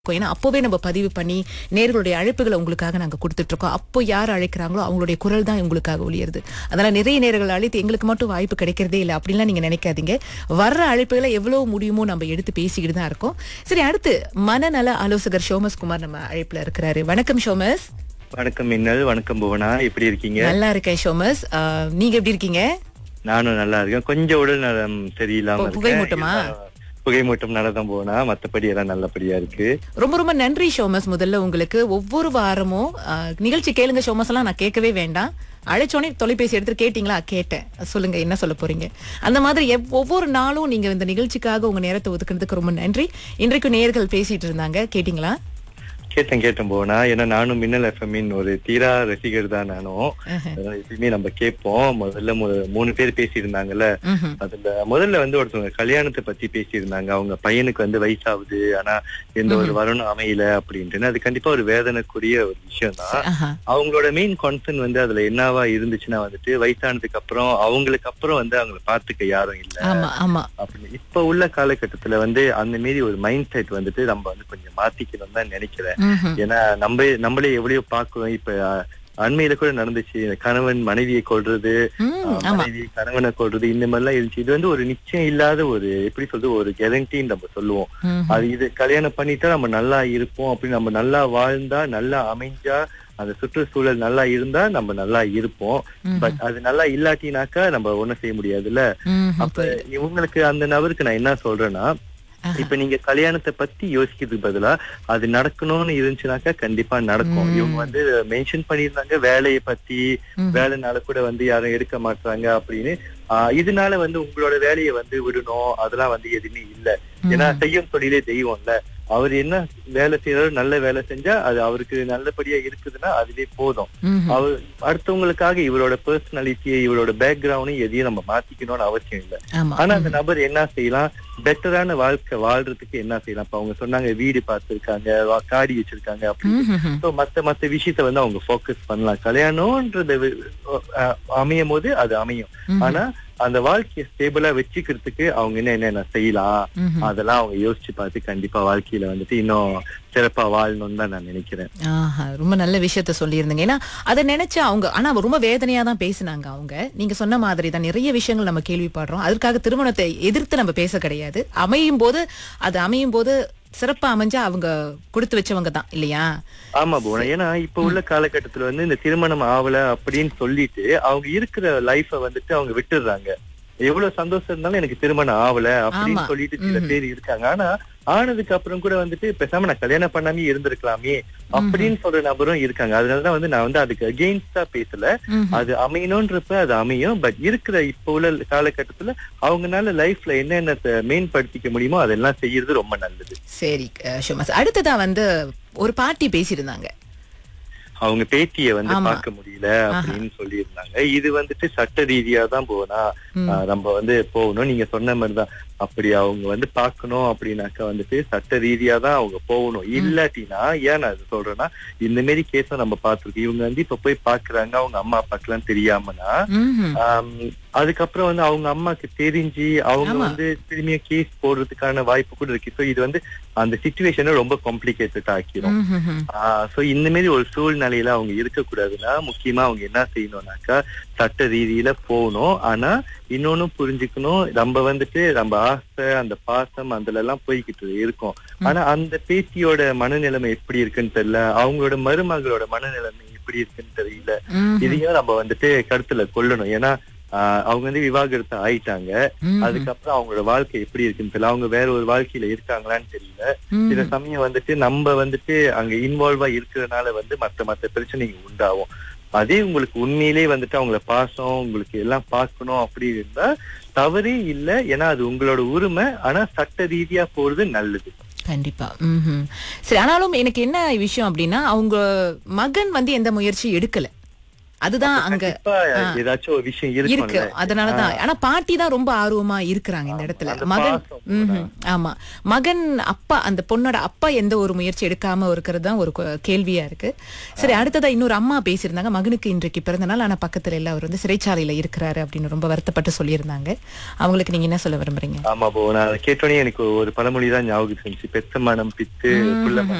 இருக்கும். ஏன்னா அப்போவே நம்ம பதிவு பண்ணி நேர்களுடைய அழைப்புகளை உங்களுக்காக நாங்க கொடுத்துட்டு இருக்கோம் அப்போ யார் அழைக்கிறாங்களோ அவங்களுடைய குரல் தான் உங்களுக்காக ஒளியறது அதனால நிறைய நேர்கள் அழைத்து எங்களுக்கு மட்டும் வாய்ப்பு கிடைக்கிறதே இல்லை அப்படின்லாம் நீங்க நினைக்காதீங்க வர்ற அழைப்புகளை எவ்வளவு முடியுமோ நம்ம எடுத்து பேசிக்கிட்டு தான் இருக்கோம் சரி அடுத்து மனநல ஆலோசகர் ஷோமஸ் குமார் நம்ம அழைப்புல இருக்கிறாரு வணக்கம் ஷோமஸ் வணக்கம் மின்னல் வணக்கம் புவனா எப்படி இருக்கீங்க நல்லா இருக்கேன் ஷோமஸ் ஆஹ், நீங்க எப்படி இருக்கீங்க நானும் நல்லா இருக்கேன் கொஞ்சம் உடல் நலம் சரியில்லாம பு- புகை இருக்கேன். மூட்டமா? இருந்தாலும் புகை மூட்டம் நடதான் போனா மத்தபடி எல்லாம் நல்லபடியா இருக்கு ரொம்ப ரொம்ப நன்றி ஷோமஸ் முதல்ல உங்களுக்கு ஒவ்வொரு வாரமும் ஆஹ், நிகழ்ச்சி கேளுங்க ஷோமஸ் எல்லாம் நான் கேட்கவே வேண்டாம் அழைச்சோனே தொலைபேசி எடுத்து கேட்டீங்களா கேட்டேன் சொல்லுங்க என்ன சொல்ல போறீங்க அந்த மாதிரி எவ்- ஒவ்வொரு நாளும் நீங்க இந்த நிகழ்ச்சிக்காக உங்க நேரத்தை ஒதுக்குனதுக்கு ரொம்ப நன்றி இன்றைக்கு நேயர்கள் பேசிட்டு இருந்தாங்க கேட்டீங்களா கேட்டேன் கேட்டேன் போனா ஏன்னா நானும் மின்னல் எஃப்எம்மின் ஒரு தீரா ரசிகர் தான் நானும் அதனால எப்பயுமே நம்ம கேட்போம் முதல்ல மு- மூணு பேர் பேசியிருந்தாங்கல்ல ம்ஹும். அதுல முதல்ல வந்து ஒருத்தவங்க கல்யாணத்தை பத்தி பேசியிருந்தாங்க அவங்க பையனுக்கு வந்து வயசாகுது ஆனா எந்த ஒரு வரணும் அமையல அப்படின்ட்டு அது கண்டிப்பா ஒரு வேதனைக்குரிய ஒரு விஷயம் தான் ஆஹா. அவங்களோட மெயின் கான்சர்ன் வந்து அதுல என்னவா இருந்துச்சுன்னா வந்துட்டு வயசானதுக்கு அப்புறம் அவங்களுக்கு அப்புறம் வந்து அவங்கள பாத்துக்க யாரும் இல்ல ஆமா ஆமா அப்படின்னு இப்ப உள்ள காலகட்டத்துல வந்து அந்த மாரி ஒரு மைண்ட் செட் வந்துட்டு நம்ம வந்து கொஞ்சம் மாத்திக்கணும் தான் நினைக்கிறேன் ம்ஹும். ஏன்னா நம்ம நம்மளே எவ்வளவு பாக்குறோம் இப்ப அஹ், அண்மையில கூட நடந்துச்சு கணவன் மனைவியை கொள்றது ம், அஹ், ஆமா மனைவி கணவனை கொள்றது இந்த மாதிரி எல்லாம் இருந்துச்சு இது வந்து ஒரு நிச்சயம் இல்லாத ஒரு எப்படி சொல்றது ஒரு கேரண்டின்னு நம்ம சொல்லுவோம் ம்ஹும். அது இது கல்யாணம் பண்ணிட்டா நம்ம நல்லா இருப்போம் அப்படி நம்ம நல்லா வாழ்ந்தா நல்லா அமைஞ்சா அந்த சுற்றுச்சூழல் நல்லா இருந்தா நம்ம நல்லா இருப்போம் பட் அது நல்லா இல்லாட்டினாக்கா நம்ம ஒண்ணும் செய்ய முடியாதுல்ல ம்ஹும். அப்ப இவங்களுக்கு அந்த நபருக்கு நான் என்ன சொல்றேன்னா ஆஹா. இப்ப நீங்க கல்யாணத்தை பத்தி யோசிக்கிறதுக்கு பதிலா அது நடக்கணும்னு இருந்துச்சுனாக்கா கண்டிப்பா நடக்கும் ம். இவங்க வந்து மென்ஷன் பண்ணியிருந்தாங்க வேலையை பத்தி ம்ஹும். வேலைனால கூட வந்து யாரும் எடுக்க மாட்டாங்க அப்படின்னு ஆஹ் இதனால வந்து உங்களோட வேலையை வந்து விடணும் அதெல்லாம் வந்து எதுவுமே இல்ல ஏன்னா செய்யும் தொழிலே தெய்வம்ல அவர் என்ன வேலை செய்யறாரு நல்ல வேலை செஞ்சா அது அவருக்கு நல்லபடியா இருக்குதுன்னா அதுவே போதும் ம்ஹும். அவர் அடுத்தவங்களுக்காக இவரோட பர்சனாலிட்டியை இவரோட பேக்ரவுண்டையும் எதையும் நம்ம மாத்திக்கணும்னு அவசியம் இல்ல ஆமா ஆனா அந்த நபர் என்ன செய்யலாம் பெட்டரான வாழ்க்கை வாழ்றதுக்கு என்ன செய்யலாம் இப்ப அவங்க சொன்னாங்க வீடு பார்த்திருக்காங்க வா- காடி வச்சிருக்காங்க அப்படின்னு ம்ஹும். So, மத்த மத்த விஷயத்த வந்து அவங்க ஃபோக்கஸ் பண்ணலாம் கல்யாணம்ன்றது வி- அஹ் அமையும் போது அது அமையும் ம்ஹும். ஆனா அந்த வாழ்க்கையை ஸ்டேபிளா வச்சுக்கிறதுக்கு அவங்க என்ன என்னென்ன செய்யலாம் ம்ஹும். அதெல்லாம் அவங்க யோசிச்சு பார்த்து கண்டிப்பா வாழ்க்கையில வந்துட்டு இன்னும் சிறப்பா வாழணும்னு தான் நான் நினைக்கிறேன் ஆஹா, ரொம்ப நல்ல விஷயத்த சொல்லியிருந்தீங்க ஏன்னா அதை நினைச்சு அவங்க ஆனா ரொம்ப வேதனையா தான் பேசினாங்க அவங்க நீங்க சொன்ன மாதிரி தான் நிறைய விஷயங்கள் நம்ம கேள்விப்படுறோம் அதற்காக திருமணத்தை எதிர்த்து நம்ம பேச கிடையாது அமையும் போது அது அமையும் போது சிறப்பா அமைஞ்சா அவங்க கொடுத்து வச்சவங்க தான் இல்லையா ஆமா போன ஏன்னா இப்ப உள்ள காலகட்டத்துல வந்து இந்த திருமணம் ஆவல அப்படின்னு சொல்லிட்டு அவங்க இருக்கிற லைஃப வந்துட்டு அவங்க விட்டுடுறாங்க எவ்வளவு சந்தோஷம் இருந்தாலும் எனக்கு திருமணம் ஆவல அப்படின்னு ஆமா. சொல்லிட்டு சில பேர் இருக்காங்க ஆனா ஆனதுக்கு அப்புறம் கூட வந்துட்டு பேசாம நான் கல்யாணம் பண்ணாமே இருந்திருக்கலாமே அப்படின்னு சொல்ற நபரும் இருக்காங்க அதனாலதான் வந்து நான் வந்து அதுக்கு அகெயின்ஸ்டா பேசல ம்ஹும். அது அமையணும்ன்றப்ப அது அமையும் பட் இருக்கிற இப்ப உள்ள காலகட்டத்துல அவங்கனால லைஃப்ல என்னென்ன மேம்படுத்திக்க முடியுமோ அதெல்லாம் செய்யறது ரொம்ப நல்லது சரி அஹ், ஷோமஸ் அடுத்ததா வந்து ஒரு பாட்டி பேசியிருந்தாங்க அவங்க பேத்திய வந்து ஆமா. பார்க்க முடியல அப்படின்னு சொல்லியிருந்தாங்க இது வந்துட்டு சட்ட ரீதியா தான் போனா ஆஹ் நம்ம வந்து போகணும் நீங்க சொன்ன மாதிரிதான் அப்படி அவங்க வந்து பார்க்கணும் அப்படின்னாக்கா வந்துட்டு சட்ட ரீதியா தான் அவங்க போகணும் இல்லாட்டினா ஏன் நான் இது சொல்றேன்னா இந்த மாரி கேஸ நம்ம பார்த்திருக்கோம் இவங்க வந்து இப்ப போய் பாக்குறாங்க அவங்க அம்மா அப்பாக்கெல்லாம் தெரியாமனா ம்ஹும். ஆம், அதுக்கப்புறம் வந்து அவங்க அம்மாக்கு தெரிஞ்சு அவங்க ஆமா. வந்து திரும்பியும் கேஸ் போடுறதுக்கான வாய்ப்பு கூட இருக்கு சோ இது வந்து அந்த சுச்சுவேஷனை ரொம்ப காம்ப்ளிகேட்டட் ஆக்கிரும் ம்ஹும். சோ இந்த மாதிரி ஒரு சூழ்நிலையில அவங்க இருக்கக்கூடாதுன்னா முக்கியமா அவங்க என்ன செய்யணும்னாக்கா சட்ட ரீதியில போகணும் ஆனா இன்னொன்னு புரிஞ்சுக்கணும் நம்ம வந்துட்டு நம்ம ஆசை அந்த பாசம் அதுல எல்லாம் போய்கிட்டு இருக்கோம் ஆனா அந்த பேத்தியோட மனநிலைமை எப்படி இருக்குன்னு தெரியல அவங்களோட மருமகளோட மனநிலைமை எப்படி இருக்குன்னு தெரியல ம்ஹும். இதையும் நம்ம வந்துட்டு கருத்துல கொள்ளணும் ஏன்னா ஆஹ் அவங்க வந்து விவாகரத்து ஆயிட்டாங்க ம்ஹும். அதுக்கப்புறம் அவங்களோட வாழ்க்கை எப்படி இருக்குன்னு தெரியல அவங்க வேற ஒரு வாழ்க்கையில இருக்காங்களான்னு தெரியல சில ம்ஹும். சமயம் வந்துட்டு நம்ம வந்துட்டு அங்க இன்வால்வா இருக்கிறதுனால வந்து மத்த மத்த பிரச்சனைங்க உண்டாகும் அதே உங்களுக்கு உண்மையிலே வந்துட்டு அவங்கள பாசம் உங்களுக்கு எல்லாம் பார்க்கணும் அப்படி இருந்தா தவறே இல்ல ஏன்னா அது உங்களோட உரிமை ஆனா சட்ட ரீதியா போறது நல்லது கண்டிப்பா ம்ஹும். சரி ஆனாலும் எனக்கு என்ன விஷயம் அப்படின்னா அவங்க மகன் வந்து எந்த முயற்சி எடுக்கல அதுதான் அங்க கண்டிப்பா ஏதாச்சும் ஒரு விஷயம் இருக்கு இருக்கும்ல அதனாலதான் ஆனா பாட்டி தான் ரொம்ப ஆர்வமா இருக்கிறாங்க இந்த இடத்துல அந்த மகன் பாசம் ம்ஹும். ஆமா மகன் அப்பா அந்த பொண்ணோட அப்பா எந்த ஒரு முயற்சி எடுக்காம இருக்கிறது தான் ஒரு கொ- கேள்வியா இருக்கு சரி அடுத்ததா இன்னொரு அம்மா பேசியிருந்தாங்க மகனுக்கு இன்றைக்கு பிறந்த நாள் ஆனா பக்கத்துல எல்லாம் அவர் வந்து சிறைச்சாலையில இருக்கிறாரு அப்படின்னு ரொம்ப வருத்தப்பட்டு சொல்லியிருந்தாங்க அவங்களுக்கு நீங்க என்ன சொல்ல விரும்புறீங்க ஆமா போ நான் அதை கேட்டோடனே எனக்கு ஒரு பழமொழி தான் ஞாபகம் இருந்துச்சு பெத்த மனம் பித்து புள்ள